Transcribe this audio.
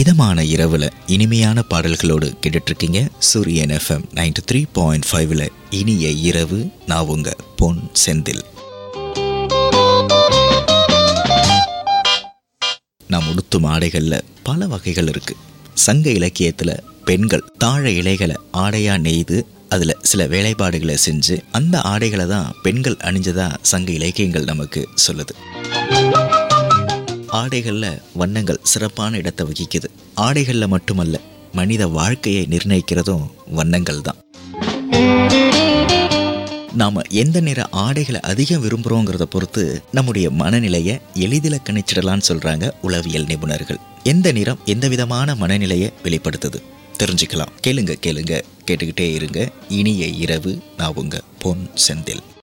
இதமான இரவுல இனிமையான பாடல்களோடு கேட்டுட்டு இருக்கீங்க சூரியன் எஃப்எம் நைன்டி த்ரீ பாயிண்ட் ஃபைவ்ல இனிய இரவு நான் உங்க பொன் செந்தில் நாம் உடுத்தும் ஆடைகள்ல பல வகைகள் இருக்கு சங்க இலக்கியத்துல பெண்கள் தாழ இலைகளை ஆடையா நெய்து அதுல சில வேலைப்பாடுகளை செஞ்சு அந்த ஆடைகளை தான் பெண்கள் அணிஞ்சதா சங்க இலக்கியங்கள் நமக்கு சொல்லுது ஆடைகள்ல வண்ணங்கள் சிறப்பான இடத்தை வகிக்குது ஆடைகள்ல மட்டுமல்ல மனித வாழ்க்கையை நிர்ணயிக்கிறதும் வண்ணங்கள் தான் நாம எந்த நிற ஆடைகளை அதிகம் விரும்புகிறோங்கிறத பொறுத்து நம்முடைய மனநிலையை எளிதில் கணிச்சிடலான்னு சொல்றாங்க உளவியல் நிபுணர்கள் எந்த நிறம் எந்த விதமான மனநிலையை வெளிப்படுத்துது தெரிஞ்சுக்கலாம் கேளுங்க கேளுங்க கேட்டுக்கிட்டே இருங்க இனிய இரவு நான் உங்க பொன் செந்தில்